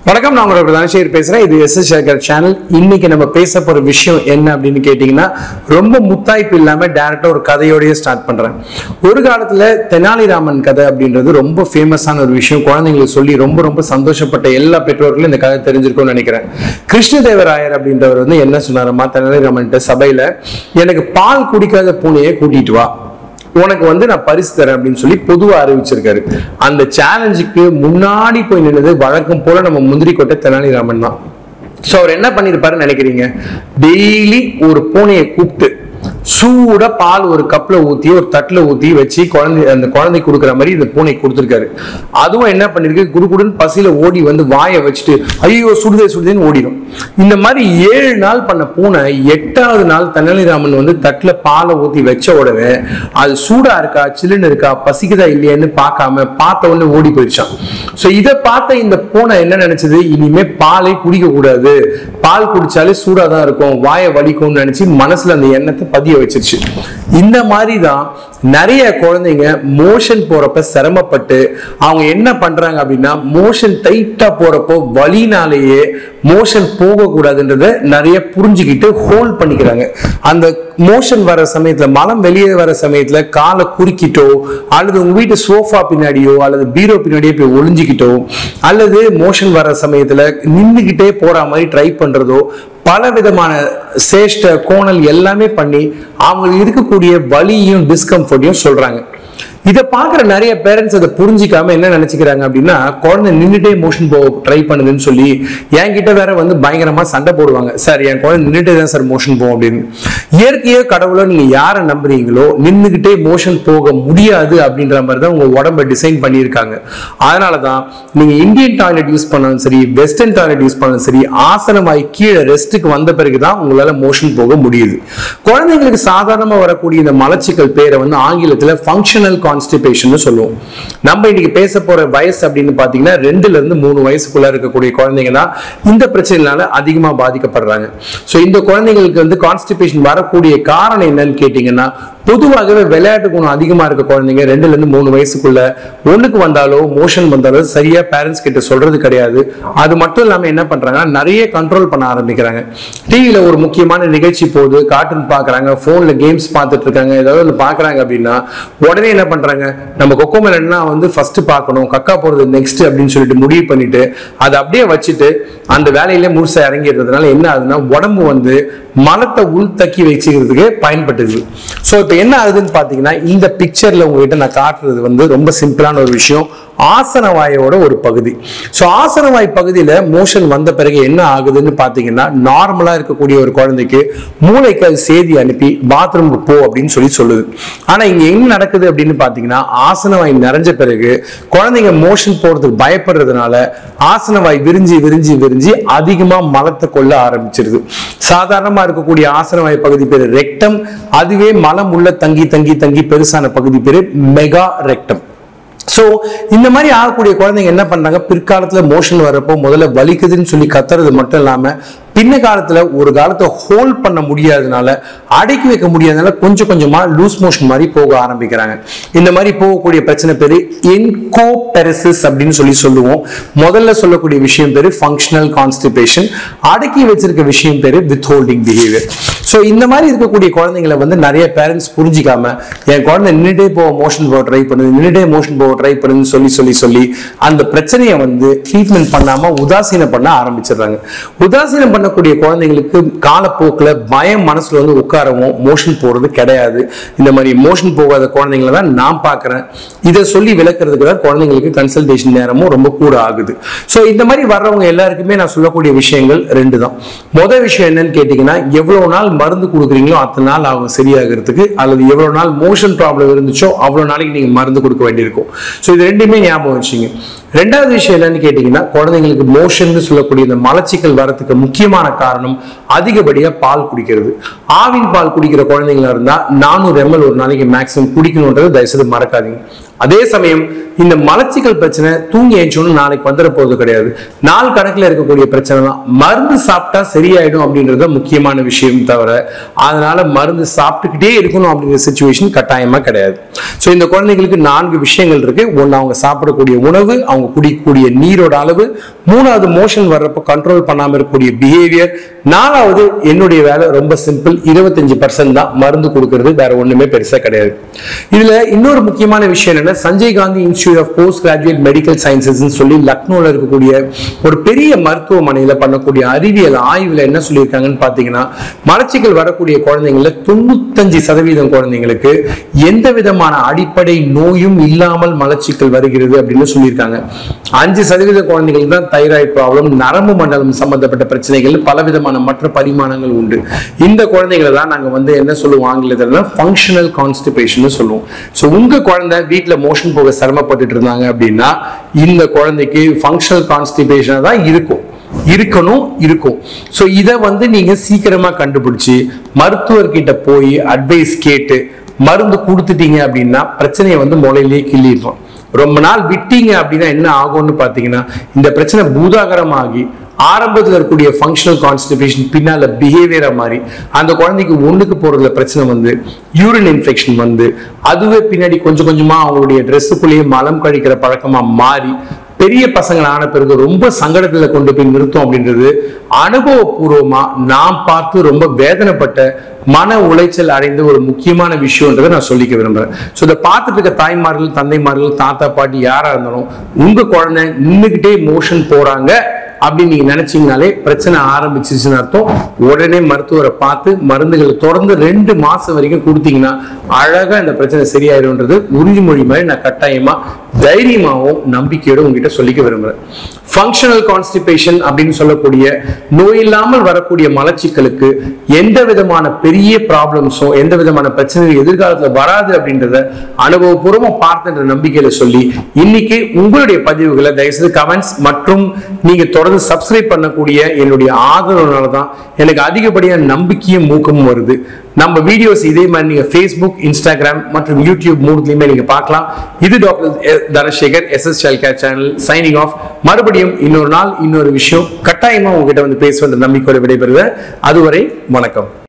வணக்கம் நான் உங்களோட தனசேகர் பேசுறேன் இது எஸ் எஸ் சேகர் சேனல் இன்னைக்கு நம்ம பேச போற விஷயம் என்ன அப்படின்னு கேட்டீங்கன்னா ரொம்ப முத்தாய்ப்பு இல்லாம டேரக்டா ஒரு கதையோடய ஸ்டார்ட் பண்றேன் ஒரு காலத்துல தெனாலிராமன் கதை அப்படின்றது ரொம்ப ஃபேமஸான ஒரு விஷயம் குழந்தைங்களுக்கு சொல்லி ரொம்ப ரொம்ப சந்தோஷப்பட்ட எல்லா பெற்றோர்களும் இந்த கதை தெரிஞ்சிருக்கும்னு நினைக்கிறேன் கிருஷ்ணதேவராயர் அப்படின்றவர் வந்து என்ன சொன்னாரம்மா தெனாலிராமன் சபையில எனக்கு பால் குடிக்காத பூனையை கூட்டிட்டு வா உனக்கு வந்து நான் பரிசு தரேன் அப்படின்னு சொல்லி பொதுவா அறிவிச்சிருக்காரு அந்த சேலஞ்சுக்கு முன்னாடி போய் நின்னது வழக்கம் போல நம்ம முந்திரி கொட்டை தெனாலிராமன் தான் ஸோ அவர் என்ன பண்ணியிருப்பாருன்னு நினைக்கிறீங்க டெய்லி ஒரு பூனையை கூப்பிட்டு சூட பால் ஒரு கப்ல ஊத்தி ஒரு தட்டுல ஊத்தி வச்சு குழந்தை அந்த குழந்தை கொடுக்குற மாதிரி இந்த பூனை கொடுத்துருக்காரு அதுவும் என்ன பண்ணிருக்கு குடுகுடுன்னு பசியில ஓடி வந்து வாயை வச்சுட்டு ஐயோ சுடுதே சுடுதேன்னு ஓடிடும் இந்த மாதிரி ஏழு நாள் பண்ண பூனை எட்டாவது நாள் தெனாலிராமன் வந்து தட்டுல பாலை ஊத்தி வச்ச உடனே அது சூடா இருக்கா சில்லுன்னு இருக்கா பசிக்குதா இல்லையான்னு பார்க்காம பார்த்த உடனே ஓடி போயிடுச்சான் ஸோ இதை பார்த்த இந்த பூனை என்ன நினைச்சது இனிமே பாலை குடிக்க கூடாது பால் குடிச்சாலே சூடா தான் இருக்கும் வாயை வலிக்கும்னு நினைச்சு மனசுல அந்த எண்ணத்தை பதிய வச்சிருச்சு இந்த மாதிரி தான் நிறைய குழந்தைங்க மோஷன் போறப்ப சிரமப்பட்டு அவங்க என்ன பண்றாங்க அப்படின்னா மோஷன் டைட்டா போறப்போ வலினாலேயே மோஷன் போகக்கூடாதுன்றத நிறைய புரிஞ்சுக்கிட்டு ஹோல்ட் பண்ணிக்கிறாங்க அந்த மோஷன் வர சமயத்துல மலம் வெளியே வர சமயத்துல காலை குறுக்கிட்டோ அல்லது உங்க வீட்டு சோஃபா பின்னாடியோ அல்லது பீரோ பின்னாடியோ போய் ஒளிஞ்சுக்கிட்டோ அல்லது மோஷன் வர சமயத்துல நின்றுகிட்டே போற மாதிரி ட்ரை பண்றதோ பல விதமான சேஷ்ட கோணல் எல்லாமே பண்ணி அவங்களுக்கு இருக்கக்கூடிய வலியும் டிஸ்கம்ஃபர்ட்டையும் சொல்றாங்க இதை பார்க்குற நிறைய பேரண்ட்ஸ் அதை புரிஞ்சிக்காம என்ன நினைச்சுக்கிறாங்க அப்படின்னா குழந்தை நின்றுட்டே மோஷன் போக ட்ரை பண்ணுதுன்னு சொல்லி என்கிட்ட வேற வந்து பயங்கரமா சண்டை போடுவாங்க சார் என் குழந்தை நின்றுட்டே தான் சார் மோஷன் போகும் அப்படின்னு இயற்கையோ கடவுளோ நீங்க யாரை நம்புறீங்களோ நின்றுகிட்டே மோஷன் போக முடியாது அப்படின்ற மாதிரி தான் உங்க உடம்ப டிசைன் பண்ணியிருக்காங்க அதனால தான் நீங்க இந்தியன் டாய்லெட் யூஸ் பண்ணாலும் சரி வெஸ்டர்ன் டாய்லெட் யூஸ் பண்ணாலும் சரி ஆசனமாய் கீழே ரெஸ்ட்டுக்கு வந்த பிறகு தான் உங்களால மோஷன் போக முடியுது குழந்தைங்களுக்கு சாதாரணமா வரக்கூடிய இந்த மலச்சிக்கல் பேரை வந்து ஆங்கிலத்துல ஃபங்க்ஷனல் கான்ஸ்டிபேஷன் சொல்லுவோம் நம்ம இன்னைக்கு பேச போற வயசு அப்படின்னு பாத்தீங்கன்னா ரெண்டுல இருந்து மூணு வயசுக்குள்ள இருக்கக்கூடிய குழந்தைங்க தான் இந்த பிரச்சனைனால அதிகமா பாதிக்கப்படுறாங்க ஸோ இந்த குழந்தைங்களுக்கு வந்து கான்ஸ்டிபேஷன் வரக்கூடிய காரணம் என்னன்னு கேட்டீங்கன்னா பொதுவாகவே விளையாட்டு குணம் அதிகமா இருக்க குழந்தைங்க ரெண்டுல இருந்து மூணு வயசுக்குள்ள ஒண்ணுக்கு வந்தாலோ மோஷன் வந்தாலோ சரியா பேரண்ட்ஸ் கிட்ட சொல்றது கிடையாது அது மட்டும் இல்லாம என்ன பண்றாங்கன்னா நிறைய கண்ட்ரோல் பண்ண ஆரம்பிக்கிறாங்க டிவியில ஒரு முக்கியமான நிகழ்ச்சி போகுது கார்ட்டூன் பாக்குறாங்க போன்ல கேம்ஸ் பார்த்துட்டு இருக்காங்க ஏதாவது ஒன்று பாக்குறாங்க அப்படின்னா உடனே என்ன பண்றாங்க நம்ம கொக்கோ மெலன்னா வந்து ஃபர்ஸ்ட் பார்க்கணும் கக்கா போறது நெக்ஸ்ட் அப்படின்னு சொல்லிட்டு முடிவு பண்ணிட்டு அதை அப்படியே வச்சுட்டு அந்த வேலையிலே முழுசா இறங்கிடுறதுனால என்ன ஆகுதுன்னா உடம்பு வந்து மலத்தை உள் தக்கி வச்சுக்கிறதுக்கு பயன்பட்டுது ஸோ இப்போ என்ன ஆகுதுன்னு பார்த்தீங்கன்னா இந்த பிக்சர்ல உங்ககிட்ட நான் காட்டுறது வந்து ரொம்ப சிம்பிளான ஒரு விஷயம் ஆசன வாயோட ஒரு பகுதி ஸோ ஆசன வாய் பகுதியில் மோஷன் வந்த பிறகு என்ன ஆகுதுன்னு பார்த்தீங்கன்னா நார்மலாக இருக்கக்கூடிய ஒரு குழந்தைக்கு மூளைக்கு அது செய்தி அனுப்பி பாத்ரூமுக்கு போ அப்படின்னு சொல்லி சொல்லுது ஆனால் இங்கே என்ன நடக்குது அப்படின்னு பார்த்தீங்கன்னா ஆசன வாய் நிறைஞ்ச பிறகு குழந்தைங்க மோஷன் போகிறதுக்கு பயப்படுறதுனால ஆசன வாய் விரிஞ்சு விரிஞ்சு விரிஞ்சு அதிகமாக மலத்தை கொள்ள ஆரம்பிச்சிருது சாதாரணமாக இருக்கக்கூடிய ஆசன வாய் பகுதி பேர் ரெக்டம் அதுவே மலம் உள்ள தங்கி தங்கி தங்கி பெருசான பகுதி பேர் மெகா ரெக்டம் ஸோ இந்த மாதிரி ஆகக்கூடிய குழந்தைங்க என்ன பண்றாங்க பிற்காலத்துல மோஷன் வரப்போ முதல்ல வலிக்குதுன்னு சொல்லி கத்துறது மட்டும் இல்லாம பின்ன காலத்துல ஒரு காலத்தை ஹோல்ட் பண்ண முடியாதனால அடக்கி வைக்க முடியாதனால கொஞ்சம் கொஞ்சமா லூஸ் மோஷன் மாதிரி போக ஆரம்பிக்கிறாங்க இந்த மாதிரி போகக்கூடிய பிரச்சனை பேரு என்கோபெரசிஸ் அப்படின்னு சொல்லி சொல்லுவோம் முதல்ல சொல்லக்கூடிய விஷயம் பேரு ஃபங்க்ஷனல் கான்ஸ்டிபேஷன் அடக்கி வச்சிருக்க விஷயம் பேரு வித் ஹோல்டிங் பிஹேவியர் ஸோ இந்த மாதிரி இருக்கக்கூடிய குழந்தைங்களை வந்து நிறைய பேரண்ட்ஸ் புரிஞ்சிக்காம என் குழந்தை நின்றுட்டே போக மோஷன் போக ட்ரை பண்ணுது நின்றுட்டே மோஷன் போக ட்ரை பண்ணுன்னு சொல்லி சொல்லி சொல்லி அந்த பிரச்சனையை வந்து ட்ரீட்மெண்ட் பண்ணாம உதாசீனம் பண்ண ஆரம்பிச்சிடுறாங்க உதாசீனம் பண்ணக்கூடிய குழந்தைங்களுக்கு காலப்போக்கில் பயம் மனசுல வந்து உட்காரவும் மோஷன் போறது கிடையாது இந்த மாதிரி மோஷன் போகாத குழந்தைங்கள தான் நான் பார்க்குறேன் இதை சொல்லி விளக்குறதுக்கு தான் குழந்தைங்களுக்கு கன்சல்டேஷன் நேரமும் ரொம்ப கூட ஆகுது ஸோ இந்த மாதிரி வர்றவங்க எல்லாருக்குமே நான் சொல்லக்கூடிய விஷயங்கள் ரெண்டு தான் முதல் விஷயம் என்னன்னு கேட்டிங்கன்னா எவ்வளவு நாள் மருந்து கொடுக்குறீங்களோ அத்தனை நாள் ஆகும் சரியாகிறதுக்கு அல்லது எவ்வளவு நாள் மோஷன் ப்ராப்ளம் இருந்துச்சோ அவ்வளவு நாளைக்கு நீங்க மருந்து கொடுக்க வேண்டியிருக்கும் ஸோ இது ரெண்டுமே ஞாபகம் வச்சுங்க ரெண்டாவது விஷயம் என்னன்னு கேட்டீங்கன்னா குழந்தைங்களுக்கு மோஷன் சொல்லக்கூடிய இந்த மலச்சிக்கல் வரத்துக்கு முக்கியமான காரணம் அதிகப்படியா பால் குடிக்கிறது ஆவின் பால் குடிக்கிற குழந்தைங்களா இருந்தா நானூறு எம்எல் ஒரு நாளைக்கு மேக்ஸிமம் குடிக்கணுன்றது தயவுசெய்து மறக்காதீங்க அதே சமயம் இந்த மலச்சிக்கல் பிரச்சனை தூங்கி ஏஞ்சோன்னு நாளைக்கு வந்துட போறது கிடையாது நாள் கணக்குல இருக்கக்கூடிய பிரச்சனை தான் மருந்து சாப்பிட்டா சரியாயிடும் அப்படின்றது முக்கியமான விஷயம் தவிர அதனால மருந்து சாப்பிட்டுக்கிட்டே இருக்கணும் அப்படிங்கிற சுச்சுவேஷன் கட்டாயமா கிடையாது ஸோ இந்த குழந்தைங்களுக்கு நான்கு விஷயங்கள் இருக்கு ஒன்று அவங்க சாப்பிடக்கூடிய உணவு அவங்க குடிக்கக்கூடிய நீரோட அளவு மூணாவது மோஷன் வர்றப்போ கண்ட்ரோல் பண்ணாம இருக்கக்கூடிய பிஹேவியர் நாலாவது என்னுடைய வேலை ரொம்ப சிம்பிள் இருபத்தஞ்சு பர்சன்ட் தான் மருந்து கொடுக்கறது வேற ஒண்ணுமே பெருசா கிடையாது இதுல இன்னொரு முக்கியமான விஷயம் என்னன்னா Sanjay Gandhi institute of post graduate medical sciences சொல்லி லக்னோல இருக்கக்கூடிய ஒரு பெரிய மருத்துவமனையில பண்ணக்கூடிய அறிவியல் ஆய்வுல என்ன சொல்லியிருக்காங்கன்னு பாத்தீங்கன்னா மலச்சிக்கல் வரக்கூடிய குழந்தைங்கள தொண்ணூத்தஞ்சு சதவீதம் குழந்தைங்களுக்கு எந்த விதமான அடிப்படை நோயும் இல்லாமல் மலச்சிக்கல் வருகிறது அப்படின்னு சொல்லியிருக்காங்க அஞ்சு சதவீத குழந்தைங்களுக்கு தான் தைராய்டு ப்ராப்ளம் நரம்பு மண்டலம் சம்பந்தப்பட்ட பிரச்சனைகள் பலவிதமான மற்ற பரிமாணங்கள் உண்டு இந்த குழந்தைகளை தான் நாங்க வந்து என்ன சொல்லுவோம் ஆங்கிலத்தில் ஃபங்க்ஷனல் கான்ஸ்டிபேஷன் சொல்லுவோம் ஸோ உங்க குழந்தை வீட்டில் மோஷன் போக சிரமப்பட்டுட்டு இருந்தாங்க அப்படின்னா இந்த குழந்தைக்கு ஃபங்க்ஷனல் கான்ஸ்டிபேஷனாக தான் இருக்கும் இருக்கணும் இருக்கும் ஸோ இதை வந்து நீங்க சீக்கிரமா கண்டுபிடிச்சு மருத்துவர்கிட்ட போய் அட்வைஸ் கேட்டு மருந்து கொடுத்துட்டீங்க அப்படின்னா பிரச்சனையை வந்து முளையிலேயே கிள்ளிடுறோம் ரொம்ப நாள் விட்டீங்க அப்படின்னா என்ன ஆகும்னு பார்த்தீங்கன்னா இந்த பிரச்சனை பூதாகரமாகி ஆரம்பத்தில் இருக்கக்கூடிய ஃபங்க்ஷனல் கான்ஸ்டிபேஷன் பின்னால பிஹேவியரா மாறி அந்த குழந்தைக்கு ஒண்ணுக்கு போறதுல பிரச்சனை வந்து யூரின் இன்ஃபெக்ஷன் வந்து அதுவே பின்னாடி கொஞ்சம் கொஞ்சமா அவங்களுடைய ட்ரெஸ்ஸுக்குள்ளேயே மலம் கழிக்கிற பழக்கமா மாறி பெரிய பசங்கள் ஆன பிறகு ரொம்ப சங்கடத்துல கொண்டு போய் நிறுத்தோம் அப்படின்றது அனுபவபூர்வமா நான் பார்த்து ரொம்ப வேதனைப்பட்ட மன உளைச்சல் அடைந்த ஒரு முக்கியமான விஷயம்ன்றதை நான் சொல்லிக்க விரும்புறேன் ஸோ இதை பார்த்துட்டு இருக்க தாய்மார்கள் தந்தைமார்கள் தாத்தா பாட்டி யாரா இருந்தாலும் உங்க குழந்தை நின்றுகிட்டே மோஷன் போறாங்க அப்படின்னு நீங்க நினைச்சீங்கனாலே பிரச்சனை ஆரம்பிச்சிச்சுன்னு அர்த்தம் உடனே மருத்துவரை பார்த்து மருந்துகளை தொடர்ந்து ரெண்டு மாசம் வரைக்கும் கொடுத்தீங்கன்னா அழகா இந்த பிரச்சனை சரியாயிரும்ன்றது உறுதிமொழி மாதிரி நான் கட்டாயமா தைரியமாகவும் நம்பிக்கையோட உங்ககிட்ட சொல்லிக்க விரும்புறேன் ஃபங்க்ஷனல் கான்ஸ்டிபேஷன் அப்படின்னு சொல்லக்கூடிய நோய் இல்லாமல் வரக்கூடிய மலச்சிக்கலுக்கு எந்த விதமான பெரிய ப்ராப்ளம்ஸோ எந்த விதமான பிரச்சனையும் எதிர்காலத்துல வராது அப்படின்றத அனுபவபூர்வமா பார்த்துன்ற நம்பிக்கையில சொல்லி இன்னைக்கு உங்களுடைய பதிவுகளை தயவுசெய்து கமெண்ட்ஸ் மற்றும் நீங்க தொடர்ந்து சப்ஸ்கிரைப் பண்ணக்கூடிய என்னுடைய ஆதரவுனால தான் எனக்கு அதிகப்படியான நம்பிக்கையும் ஊக்கமும் வருது நம்ம வீடியோஸ் இதே மாதிரி நீங்க ஃபேஸ்புக் இன்ஸ்டாகிராம் மற்றும் யூடியூப் மூணுலையுமே நீங்க பார்க்கலாம் இது doctor Dhanasekar S S care channel signing off மறுபடியும் இன்னொரு நாள் இன்னொரு விஷயம் கட்டாயமா உங்ககிட்ட வந்து பேசுவேன் நம்பிக்கையோட விடைபெறுவேன் அதுவரை வணக்கம்